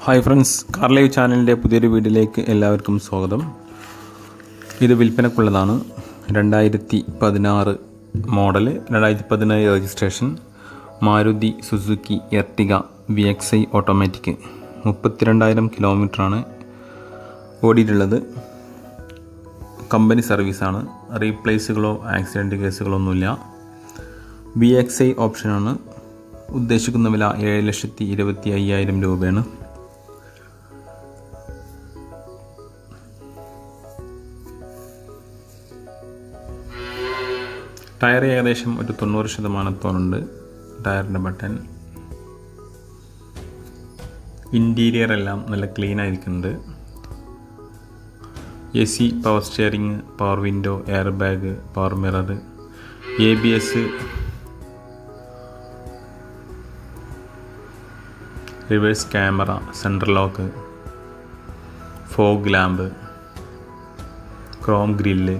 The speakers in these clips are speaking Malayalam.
ഹായ് ഫ്രണ്ട്സ് കാർ ലൈവ് ചാനലിൻ്റെ പുതിയൊരു വീഡിയോയിലേക്ക് എല്ലാവർക്കും സ്വാഗതം ഇത് വിൽപ്പനക്കുള്ളതാണ് രണ്ടായിരത്തി പതിനാറ് മോഡൽ രണ്ടായിരത്തി പതിനേഴ് registration Maruti Suzuki Ertiga V X I automatic മുപ്പത്തിരണ്ടായിരം കിലോമീറ്ററാണ് ഓടിയിട്ടുള്ളത് കമ്പനി സർവീസാണ് റീപ്ലേസുകളോ ആക്സിഡൻറ്റ് കേസുകളോ ഒന്നുമില്ല വി എക്സ് ഐ ഓപ്ഷനാണ് ഉദ്ദേശിക്കുന്ന വില ഏഴ് ലക്ഷത്തി ഇരുപത്തി അയ്യായിരം രൂപയാണ് ടയർ ഏകദേശം ഒരു തൊണ്ണൂറ് ശതമാനത്തോളുണ്ട് ടയറിൻ്റെ ബട്ടൺ ഇൻറ്റീരിയർ എല്ലാം നല്ല ക്ലീൻ ആയിരിക്കുന്നുണ്ട് A C power steering power window air bag power mirror A B S reverse camera central lock fog lamp chrome grill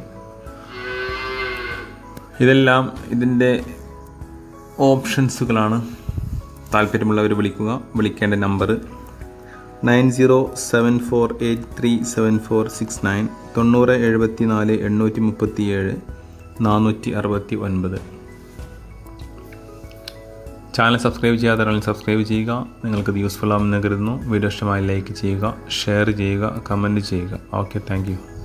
ഇതെല്ലാം ഇതിൻ്റെ ഓപ്ഷൻസുകളാണ് താല്പര്യമുള്ളവർ വിളിക്കുക വിളിക്കേണ്ട number nine zero seven four eight three seven four six nine തൊണ്ണൂറ് എഴുപത്തി നാല് എണ്ണൂറ്റി മുപ്പത്തി ഏഴ് നാനൂറ്റി അറുപത്തി ഒൻപത് ചാനൽ സബ്സ്ക്രൈബ് ചെയ്യാത്തവരാണെങ്കിൽ സബ്സ്ക്രൈബ് ചെയ്യുക നിങ്ങൾക്ക് ഇത് യൂസ്ഫുൾ ആണെന്ന് കരുതുന്നു വീഡിയോ ഇഷ്ടമായി ലൈക്ക് ചെയ്യുക ഷെയർ ചെയ്യുക കമൻറ്റ് ചെയ്യുക ഓക്കെ താങ്ക്